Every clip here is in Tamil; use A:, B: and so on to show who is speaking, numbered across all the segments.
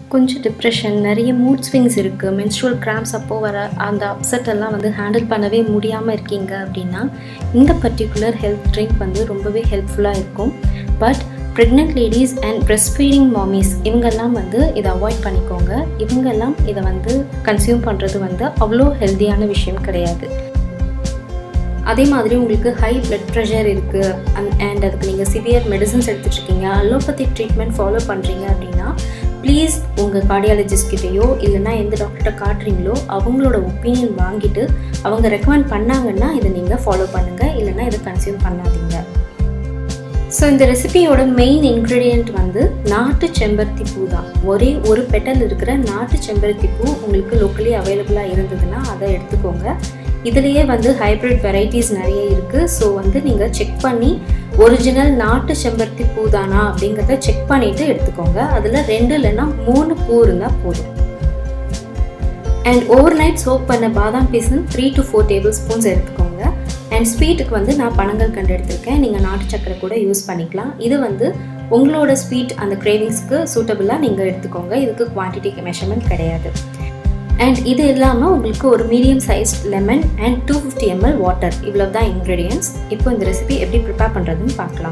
A: கொஞ்சம் டிப்ரெஷன் நிறைய மூட் ஸ்விங்ஸ் இருக்குது மென்ஸ்ட்ரல் கிராம்ஸ் அப்போ வர அந்த அப்செட் எல்லாம் வந்து ஹேண்டில் பண்ணவே முடியாமல் இருக்கீங்க அப்படின்னா இந்த பர்டிகுலர் ஹெல்த் ட்ரிங்க் வந்து ரொம்பவே ஹெல்ப்ஃபுல்லாக இருக்கும் but pregnant ladies and breast feeding mommies இவங்கெல்லாம் வந்து இதை அவாய்ட் பண்ணிக்கோங்க இவங்கெல்லாம் இதை வந்து கன்சியூம் பண்ணுறது வந்து அவ்வளோ ஹெல்த்தியான விஷயம் கிடையாது அதே மாதிரி உங்களுக்கு ஹை பிளட் ப்ரெஷர் இருக்குது அண்ட் அண்ட் அதுக்கு நீங்கள் சிவியர் மெடிசன்ஸ் எடுத்துகிட்ருக்கீங்க அலோபதிக் ட்ரீட்மெண்ட் ஃபாலோ பண்ணுறீங்க அப்படின்னா ப்ளீஸ் உங்கள் கார்டியாலஜிஸ்ட் கிட்டேயோ இல்லைனா எந்த டாக்டர்கிட்ட காட்டுறீங்களோ அவங்களோட ஒப்பீனியன் வாங்கிட்டு அவங்க ரெக்கமெண்ட் பண்ணாங்கன்னா இதை நீங்கள் ஃபாலோ பண்ணுங்கள் இல்லைனா இதை கன்சியூம் பண்ணாதீங்க ஸோ இந்த ரெசிபியோட மெயின் இன்க்ரீடியண்ட் வந்து நாட்டு செம்பருத்தி பூ தான் ஒரே ஒரு பெட்டல் இருக்கிற நாட்டு செம்பருத்தி பூ உங்களுக்கு லோக்கலி அவைலபிளாக இருந்ததுன்னா அதை எடுத்துக்கோங்க இதுலேயே வந்து ஹைப்ரிட் வெரைட்டிஸ் நிறைய இருக்குது ஸோ வந்து நீங்கள் செக் பண்ணி ஒரிஜினல் நாட்டு செம்பருத்தி பூ தானா அப்படிங்கிறத செக் பண்ணிவிட்டு எடுத்துக்கோங்க அதில் ரெண்டு இல்லைன்னா மூணு பூ இருந்தால் போதும் அண்ட் ஓவர் நைட் சோப் பண்ண பாதாம் பீசன் three to four tablespoons எடுத்துக்கோங்க அண்ட் ஸ்வீட்டுக்கு வந்து நான் பனங்கள் கண்டு எடுத்திருக்கேன் நீங்கள் நாட்டு சக்கரை கூட யூஸ் பண்ணிக்கலாம் இது வந்து உங்களோட ஸ்வீட் அந்த கிரேவிங்ஸ்க்கு சூட்டபுளாக நீங்கள் எடுத்துக்கோங்க இதுக்கு குவான்டிட்டிக்கு மெஷர்மெண்ட் கிடையாது அண்ட் இது இல்லாமல் உங்களுக்கு ஒரு medium size lemon and two fifty ML water இவ்வளோ தான் இன்க்ரீடியன்ஸ் இப்போ இந்த ரெசிபி எப்படி ப்ரிப்பேர் பண்ணுறதுன்னு பார்க்கலாம்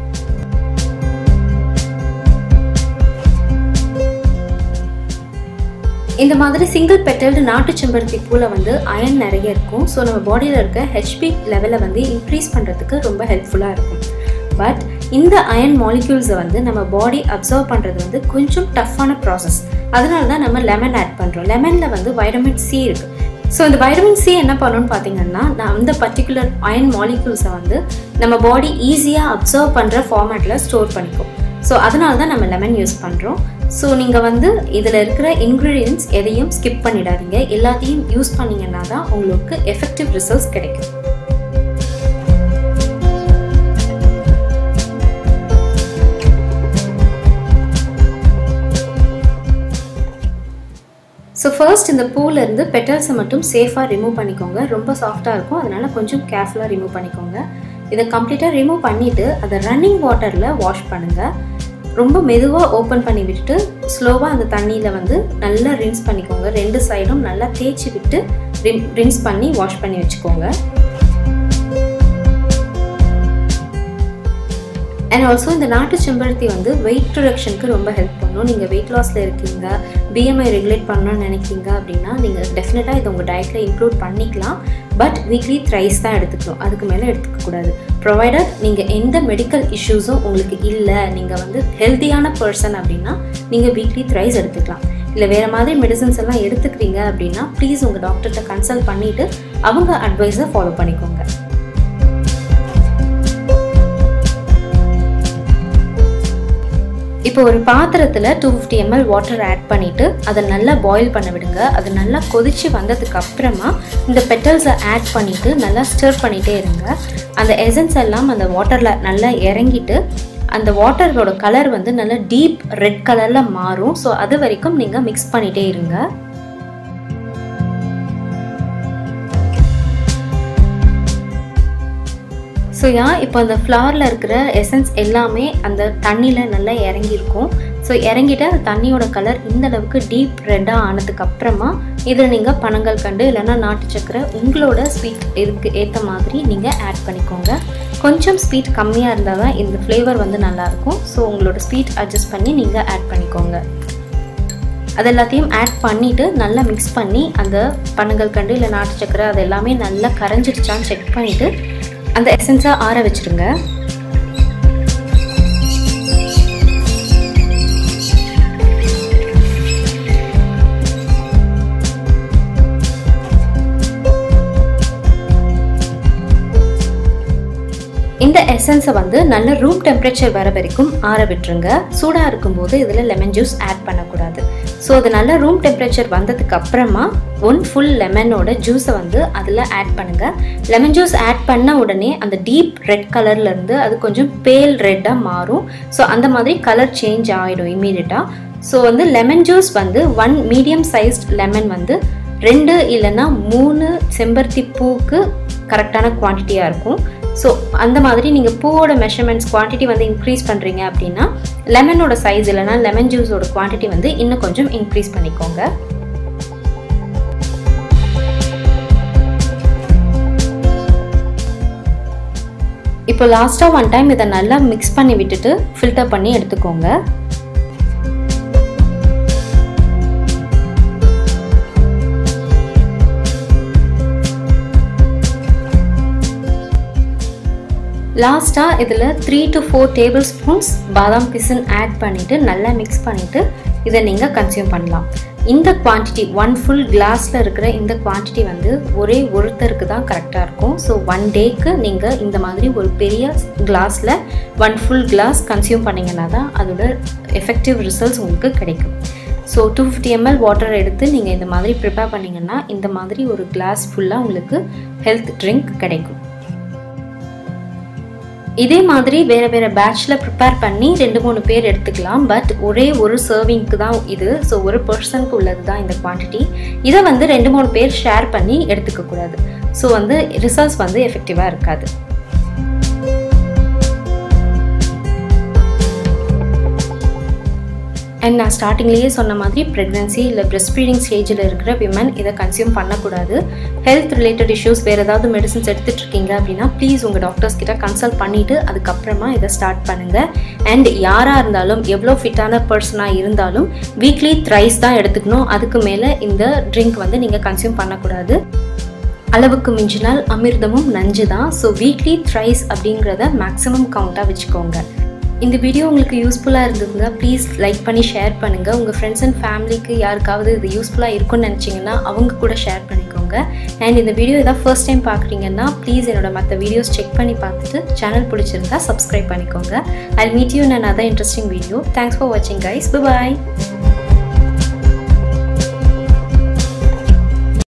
A: இந்த மாதிரி சிங்கிள் பெட்டல்டு நாட்டு செம்பருத்தி பூவில் வந்து அயன் நிறைய இருக்கும் ஸோ நம்ம பாடியில் இருக்க ஹெச்பி லெவலை வந்து இன்க்ரீஸ் பண்ணுறதுக்கு ரொம்ப ஹெல்ப்ஃபுல்லாக இருக்கும் பட் இந்த அயன் மாலிக்யூல்ஸை வந்து நம்ம பாடி அப்சர்வ் பண்ணுறது வந்து கொஞ்சம் டஃப்பான ப்ராசஸ் அதனால தான் நம்ம லெமன் ஆட் பண்ணுறோம் லெமனில் வந்து வைட்டமின் சி இருக்குது ஸோ இந்த வைட்டமின் சி என்ன பண்ணணும்னு பார்த்தீங்கன்னா நான் அந்த பர்டிகுலர் அயன் மாலிக்யூல்ஸை வந்து நம்ம பாடி ஈஸியாக அப்சர்வ் பண்ணுற ஃபார்மேட்டில் ஸ்டோர் பண்ணிக்கும் ஸோ அதனால தான் நம்ம லெமன் யூஸ் பண்ணுறோம் ஸோ நீங்கள் வந்து இதில் இருக்கிற இன்க்ரீடியன்ஸ் எதையும் ஸ்கிப் பண்ணிடாதீங்க எல்லாத்தையும் யூஸ் பண்ணிங்கன்னா தான் உங்களுக்கு எஃபெக்டிவ் ரிசல்ட்ஸ் கிடைக்கும் ஸோ ஃபர்ஸ்ட் இந்த பூலேருந்து பெட்டல்ஸை மட்டும் சேஃபாக ரிமூவ் பண்ணிக்கோங்க ரொம்ப சாஃப்டாக இருக்கும் அதனால் கொஞ்சம் கேர்ஃபுல்லாக ரிமூவ் பண்ணிக்கோங்க இதை கம்ப்ளீட்டாக ரிமூவ் பண்ணிவிட்டு அதை ரன்னிங் வாட்டரில் வாஷ் பண்ணுங்கள் ரொம்ப மெதுவாக ஓப்பன் பண்ணி விட்டுட்டு ஸ்லோவாக அந்த தண்ணியில் வந்து நல்லா ரின்ஸ் பண்ணிக்கோங்க ரெண்டு சைடும் நல்லா தேய்ச்சி விட்டு ரின் ரின்ஸ் பண்ணி வாஷ் பண்ணி வச்சுக்கோங்க அண்ட் ஆல்சோ இந்த நாட்டு செம்பருத்தி வந்து வெயிட் ரிடக்ஷனுக்கு ரொம்ப ஹெல்ப் பண்ணும் நீங்கள் வெயிட் லாஸில் இருக்கீங்க பிஎம்ஐ ரெகுலேட் பண்ணணும்னு நினைக்கிறீங்க அப்படின்னா நீங்கள் டெஃபினட்டாக இதை உங்கள் டயட்டில் இன்க்ளூட் பண்ணிக்கலாம் பட் வீக்லி த்ரைஸ் தான் எடுத்துக்கணும் அதுக்கு மேலே எடுத்துக்கக்கூடாது ப்ரொவைடர் நீங்கள் எந்த மெடிக்கல் இஷ்யூஸும் உங்களுக்கு இல்லை நீங்கள் வந்து ஹெல்த்தியான பர்சன் அப்படின்னா நீங்கள் வீக்லி த்ரைஸ் எடுத்துக்கலாம் இல்லை வேறு மாதிரி மெடிசன்ஸ் எல்லாம் எடுத்துக்கிறீங்க அப்படின்னா ப்ளீஸ் உங்கள் டாக்டர்கிட்ட கன்சல்ட் பண்ணிவிட்டு அவங்க அட்வைஸை ஃபாலோ பண்ணிக்கோங்க இப்போ ஒரு பாத்திரத்தில் two fifty ML water add பண்ணிவிட்டு அதை நல்லா பாயில் பண்ண விடுங்க அது நல்லா கொதித்து வந்ததுக்கு அப்புறமா இந்த பெட்டல்ஸை ஆட் பண்ணிவிட்டு நல்லா ஸ்டர் பண்ணிகிட்டே இருங்க அந்த எசன்ஸ் எல்லாம் அந்த வாட்டரில் நல்லா இறங்கிட்டு அந்த வாட்டரோட கலர் வந்து நல்லா டீப் ரெட் கலரில் மாறும் ஸோ அது வரைக்கும் நீங்கள் மிக்ஸ் பண்ணிகிட்டே இருங்க ஸோ ஏன் இப்போ அந்த ஃப்ளவரில் இருக்கிற எசன்ஸ் எல்லாமே அந்த தண்ணியில் நல்லா இறங்கியிருக்கும் ஸோ இறங்கிட்டு அந்த தண்ணியோட கலர் இந்த அளவுக்கு டீப் ரெட்டாக ஆனதுக்கு அப்புறமா இதில் நீங்கள் பனங்கள் கண்டு இல்லைன்னா நாட்டு சக்கரை உங்களோட ஸ்வீட் இதுக்கு ஏற்ற மாதிரி நீங்கள் ஆட் பண்ணிக்கோங்க கொஞ்சம் ஸ்வீட் கம்மியாக இருந்தால் தான் இந்த ஃப்ளேவர் வந்து நல்லாயிருக்கும் ஸோ உங்களோட ஸ்வீட் அட்ஜஸ்ட் பண்ணி நீங்கள் ஆட் பண்ணிக்கோங்க அது எல்லாத்தையும் ஆட் பண்ணிவிட்டு நல்லா மிக்ஸ் பண்ணி அந்த பனங்கள் கண்டு இல்லை நாட்டு சக்கரை அது எல்லாமே நல்லா கரைஞ்சிடுச்சான்னு செக் பண்ணிவிட்டு அந்த எசன்ஸை ஆற வச்சுருங்க இந்த எசன்ஸை வந்து நல்ல ரூம் டெம்பரேச்சர் வர வரைக்கும் ஆற விட்டுருங்க சூடாக இருக்கும்போது இதில் லெமன் ஜூஸ் ஆட் பண்ணக்கூடாது ஸோ அது நல்ல ரூம் டெம்பரேச்சர் வந்ததுக்கு அப்புறமா ஒன் ஃபுல் லெமனோட ஜூஸை வந்து அதில் ஆட் பண்ணுங்கள் லெமன் ஜூஸ் ஆட் பண்ண உடனே அந்த டீப் ரெட் கலர்லேருந்து அது கொஞ்சம் பேல் ரெட்டாக மாறும் ஸோ அந்த மாதிரி கலர் சேஞ்ச் ஆகிடும் இம்மீடியட்டாக ஸோ வந்து லெமன் ஜூஸ் வந்து ஒன் மீடியம் சைஸ்ட் லெமன் வந்து ரெண்டு இல்லைன்னா மூணு செம்பருத்தி பூவுக்கு கரெக்டான குவான்டிட்டியாக இருக்கும் ஸோ அந்த மாதிரி நீங்கள் பூவோட மெஷர்மெண்ட்ஸ் குவான்டிட்டி வந்து இன்க்ரீஸ் பண்ணுறீங்க அப்படின்னா லெமனோட சைஸ் இல்லைனா லெமன் ஜூஸோட குவான்டிட்டி வந்து இன்னும் கொஞ்சம் இன்க்ரீஸ் பண்ணிக்கோங்க இப்போ லாஸ்ட்டாக ஒன் டைம் இதை நல்லா மிக்ஸ் பண்ணி விட்டுட்டு ஃபில்டர் பண்ணி எடுத்துக்கோங்க லாஸ்ட்டாக இதில் three to four tablespoons பாதாம் பிசன் ஆட் பண்ணிவிட்டு நல்லா மிக்ஸ் பண்ணிவிட்டு இதை நீங்கள் கன்சியூம் பண்ணலாம் இந்த குவான்டிட்டி ஒன் ஃபுல் கிளாஸில் இருக்கிற இந்த குவான்டிட்டி வந்து ஒரே ஒருத்தருக்கு தான் கரெக்டாக இருக்கும் ஸோ ஒன் டேக்கு நீங்கள் இந்த மாதிரி ஒரு பெரிய கிளாஸில் ஒன் ஃபுல் கிளாஸ் கன்சியூம் பண்ணிங்கன்னா தான் அதோட எஃபெக்டிவ் ரிசல்ட்ஸ் உங்களுக்கு கிடைக்கும் so two fifty ML water எடுத்து நீங்கள் இந்த மாதிரி ப்ரிப்பேர் பண்ணிங்கன்னா இந்த மாதிரி ஒரு கிளாஸ் ஃபுல்லாக உங்களுக்கு ஹெல்த் ட்ரிங்க் கிடைக்கும் இதே மாதிரி வேறு வேறு பேட்ச்சில் ப்ரிப்பேர் பண்ணி ரெண்டு மூணு பேர் எடுத்துக்கலாம் பட் ஒரே ஒரு சர்விங்க்கு தான் இது ஸோ ஒரு பர்சனுக்கு உள்ளது தான் இந்த குவான்டிட்டி இதை வந்து ரெண்டு மூணு பேர் ஷேர் பண்ணி எடுத்துக்கக்கூடாது ஸோ வந்து ரிசல்ட்ஸ் வந்து எஃபெக்டிவாக இருக்காது அண்ட் நான் ஸ்டார்டிங்லேயே சொன்ன மாதிரி ப்ரெக்னன்சி இல்லை பிரெஸ்ட் ஃபீடிங் ஸ்டேஜில் இருக்கிற விமன் இதை கன்சியூம் பண்ணக்கூடாது ஹெல்த் ரிலேட்டட் இஷ்யூஸ் வேறு ஏதாவது மெடிசன்ஸ் எடுத்துகிட்டு இருக்கீங்க அப்படின்னா ப்ளீஸ் உங்கள் டாக்டர்ஸ் கிட்ட கன்சல்ட் பண்ணிவிட்டு அதுக்கப்புறமா இதை ஸ்டார்ட் பண்ணுங்கள் அண்ட் யாராக இருந்தாலும் எவ்வளோ ஃபிட்டான பர்சனாக இருந்தாலும் வீக்லி த்ரைஸ் தான் எடுத்துக்கணும் அதுக்கு மேலே இந்த ட்ரிங்க் வந்து நீங்கள் கன்சியூம் பண்ணக்கூடாது அளவுக்கு மிஞ்சினால் அமிர்தமும் நஞ்சு தான் ஸோ வீக்லி த்ரைஸ் அப்படிங்கிறத மேக்ஸிமம் கவுண்ட்டாக வச்சுக்கோங்க இந்த வீடியோ உங்களுக்கு யூஸ்ஃபுல்லாக இருந்ததுங்க ப்ளீஸ் லைக் பண்ணி ஷேர் பண்ணுங்கள் உங்கள் ஃப்ரெண்ட்ஸ் அண்ட் ஃபேமிலிக்கு யாருக்காவது இது யூஸ்ஃபுல்லாக இருக்கும்னு நினச்சிங்கன்னா அவங்க கூட ஷேர் பண்ணிக்கோங்க அண்ட் இந்த வீடியோ ஏதாவது ஃபர்ஸ்ட் டைம் பார்க்குறீங்கன்னா ப்ளீஸ் என்னோட மற்ற வீடியோஸ் செக் பண்ணி பார்த்துட்டு சேனல் பிடிச்சிருந்தா சப்ஸ்கிரைப் பண்ணிக்கோங்க I meet you in other interesting video thanks for வாட்சிங் கைஸ் பாய்